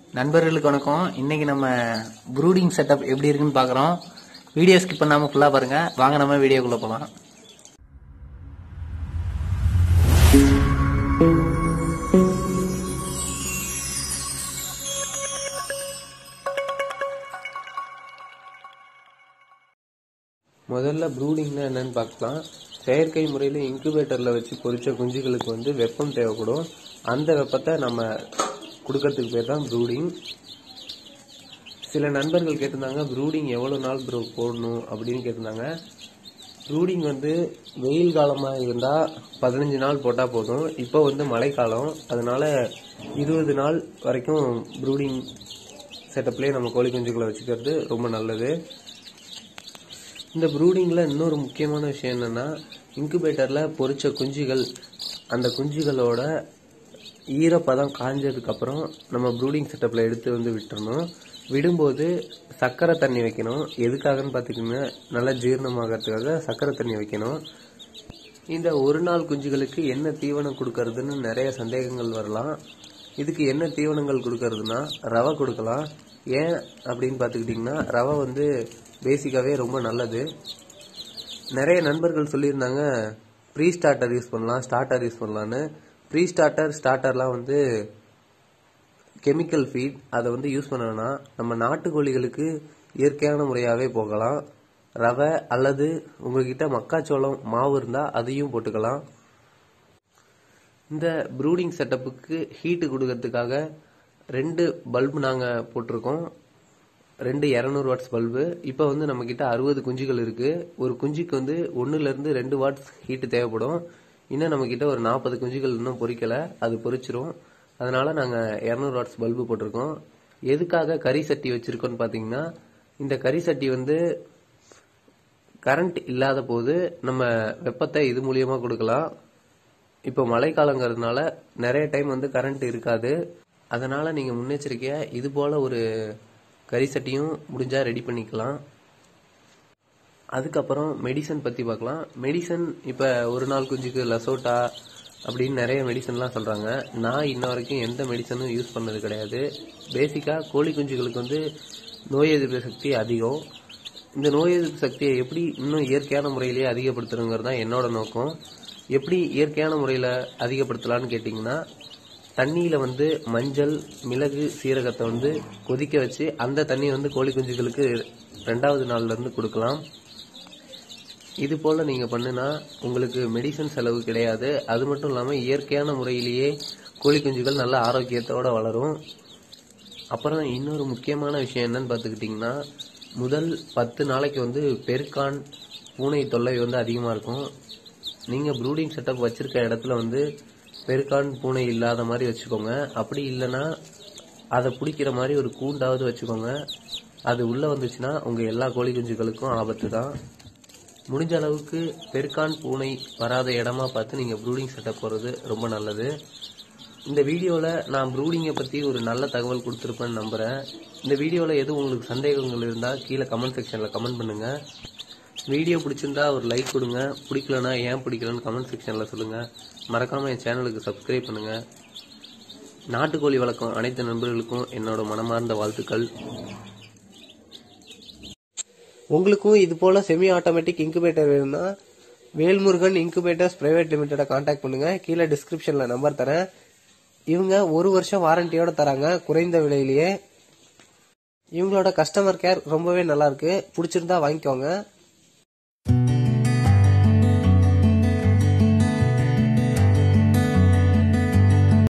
நண்பர்களுக்கு வணக்கம் இன்னைக்கு நம்ம ப்ரூடிங் செட்டப் எப்படி இருக்குன்னு பார்க்குறோம் வீடியோ ஸ்கிப் பண்ணாமல் ஃபுல்லாக பாருங்க வாங்க நம்ம வீடியோக்குள்ளே போகலாம் முதல்ல ப்ரூடிங்னா என்னன்னு பார்க்கலாம் செயற்கை முறையில் இன்குபேட்டரில் வச்சு பொரிச்ச குஞ்சுகளுக்கு வந்து வெப்பம் தேவைப்படும் அந்த வெப்பத்தை நம்ம கொடுக்கறதுக்கு பேர் தான் ப்ரூடிங் சில நண்பர்கள் கேட்டிருந்தாங்க ப்ரூடிங் எவ்வளோ நாள் ப்ரோ போடணும் அப்படின்னு கேட்டிருந்தாங்க ப்ரூடிங் வந்து வெயில் காலமாக இருந்தால் பதினஞ்சு நாள் போட்டால் போதும் இப்போ வந்து மழைக்காலம் அதனால இருபது நாள் வரைக்கும் ப்ரூடிங் செட்டப்லேயே நம்ம கோழி குஞ்சுகளை வச்சுக்கிறது ரொம்ப நல்லது இந்த ப்ரூடிங்கில் இன்னொரு முக்கியமான விஷயம் என்னன்னா இன்குபேட்டரில் பொரிச்ச குஞ்சுகள் அந்த குஞ்சுகளோட ஈரப்பதம் காஞ்சதுக்கு அப்புறம் நம்ம ப்ரூடிங் செட்டப்பில் எடுத்து வந்து விட்டுறணும் விடும்போது சர்க்கரை தண்ணி வைக்கணும் எதுக்காகன்னு பார்த்திங்கன்னா நல்லா ஜீரணமாகறதுக்காக சர்க்கரை தண்ணி வைக்கணும் இந்த ஒரு நாள் குஞ்சுகளுக்கு என்ன தீவனம் கொடுக்கறதுன்னு நிறைய சந்தேகங்கள் வரலாம் இதுக்கு என்ன தீவனங்கள் கொடுக்கறதுனா ரவை கொடுக்கலாம் ஏன் அப்படின்னு பார்த்துக்கிட்டிங்கன்னா ரவை வந்து பேசிக்காவே ரொம்ப நல்லது நிறைய நண்பர்கள் சொல்லியிருந்தாங்க ப்ரீ ஸ்டார்டர் யூஸ் பண்ணலாம் ஸ்டார்டர் யூஸ் பண்ணலான்னு ப்ரீ ஸ்டார்டர் ஸ்டார்டர்லாம் வந்து கெமிக்கல் ஃபீட் அதை வந்து யூஸ் பண்ணோம்னா நம்ம நாட்டுக்கோழிகளுக்கு இயற்கையான முறையாகவே போகலாம் ரவை அல்லது உங்ககிட்ட மக்காச்சோளம் மாவு இருந்தால் அதையும் போட்டுக்கலாம் இந்த ப்ரூடிங் செட்டப்புக்கு ஹீட்டு கொடுக்கறதுக்காக ரெண்டு பல்பு நாங்கள் போட்டிருக்கோம் ரெண்டு இரநூறு வாட்ஸ் பல்பு இப்போ வந்து நம்மக்கிட்ட அறுபது குஞ்சுகள் இருக்குது ஒரு குஞ்சுக்கு வந்து ஒன்றுலேருந்து ரெண்டு வாட்ஸ் ஹீட்டு தேவைப்படும் இன்னும் நம்மக்கிட்ட ஒரு நாற்பது குஞ்சுகள் இன்னும் பொரிக்கலை அது பொரிச்சிரும் அதனால் நாங்கள் இரநூறு வாட்ஸ் பல்பு போட்டிருக்கோம் எதுக்காக கறி சட்டி வச்சுருக்கோன்னு பார்த்தீங்கன்னா இந்த கறி சட்டி வந்து கரண்ட் இல்லாத போது நம்ம வெப்பத்தை இது மூலியமாக கொடுக்கலாம் இப்போ மழைக்காலங்கிறதுனால நிறைய டைம் வந்து கரண்ட் இருக்காது அதனால் நீங்கள் முன்னெச்சரிக்கையாக இது போல் ஒரு கறி சட்டியும் முடிஞ்சால் ரெடி பண்ணிக்கலாம் அதுக்கப்புறம் மெடிசன் பற்றி பார்க்கலாம் மெடிசன் இப்போ ஒரு நாள் குஞ்சுக்கு லசோட்டா அப்படின்னு நிறைய மெடிசன்லாம் சொல்கிறாங்க நான் இன்ன வரைக்கும் எந்த மெடிசனும் யூஸ் பண்ணது கிடையாது பேசிக்காக கோழி குஞ்சுகளுக்கு வந்து நோய் எதிர்ப்பு சக்தி அதிகம் இந்த நோய் எதிர்ப்பு சக்தியை எப்படி இன்னும் இயற்கையான முறையிலேயே அதிகப்படுத்துறங்கிறது தான் என்னோட நோக்கம் எப்படி இயற்கையான முறையில் அதிகப்படுத்தலாம்னு கேட்டிங்கன்னா தண்ணியில் வந்து மஞ்சள் மிளகு சீரகத்தை வந்து கொதிக்க வச்சு அந்த தண்ணியை வந்து கோழி குஞ்சுகளுக்கு ரெண்டாவது நாள்ல இருந்து கொடுக்கலாம் இது போல் நீங்கள் பண்ணுனா உங்களுக்கு மெடிசன் செலவு கிடையாது அது மட்டும் இல்லாமல் இயற்கையான முறையிலேயே கோழி குஞ்சுகள் நல்ல ஆரோக்கியத்தோட வளரும் அப்புறம் இன்னொரு முக்கியமான விஷயம் என்னன்னு பார்த்துக்கிட்டிங்கன்னா முதல் பத்து நாளைக்கு வந்து பெருக்கான் பூனை தொல்லை வந்து அதிகமாக இருக்கும் நீங்கள் ப்ரூடிங் செட்டப் வச்சிருக்க இடத்துல வந்து பெருக்கான் பூனை இல்லாத மாதிரி வச்சுக்கோங்க அப்படி இல்லைன்னா அதை பிடிக்கிற மாதிரி ஒரு கூண்டாவது வச்சுக்கோங்க அது உள்ளே வந்துச்சுன்னா உங்கள் எல்லா கோழி குஞ்சுகளுக்கும் ஆபத்து தான் முடிஞ்ச அளவுக்கு பெருக்கான் பூனை வராத இடமா பார்த்து நீங்கள் ப்ரூடிங் செட்டப் போகிறது ரொம்ப நல்லது இந்த வீடியோவில் நான் ப்ரூடிங்கை பற்றி ஒரு நல்ல தகவல் கொடுத்துருப்பேன்னு நம்புகிறேன் இந்த வீடியோவில் எதுவும் உங்களுக்கு சந்தேகங்கள் இருந்தால் கீழே கமெண்ட் செக்ஷனில் கமெண்ட் பண்ணுங்கள் வீடியோ பிடிச்சிருந்தா ஒரு லைக் கொடுங்க பிடிக்கலனா ஏன் பிடிக்கலன்னு கமெண்ட் செக்ஷனில் சொல்லுங்கள் மறக்காமல் என் சேனலுக்கு சப்ஸ்கிரைப் பண்ணுங்கள் நாட்டுக்கோழி வளர்க்கும் அனைத்து நண்பர்களுக்கும் என்னோட மனமார்ந்த வாழ்த்துக்கள் உங்களுக்கும் இது போல செமி ஆட்டோமேட்டிக் இன்குபேட்டர் வேணும்னா Velmurugan incubators private limited contact பண்ணுங்க கீழே டிஸ்கிரிப்ஷன்ல நம்பர் தரேன் இவங்க ஒரு வருஷம் வாரண்டியோட தராங்க குறைந்த விலையிலேயே இவங்களோட கஸ்டமர் கேர் ரொம்பவே நல்லா இருக்கு பிடிச்சிருந்தா வாங்கிக்கோங்க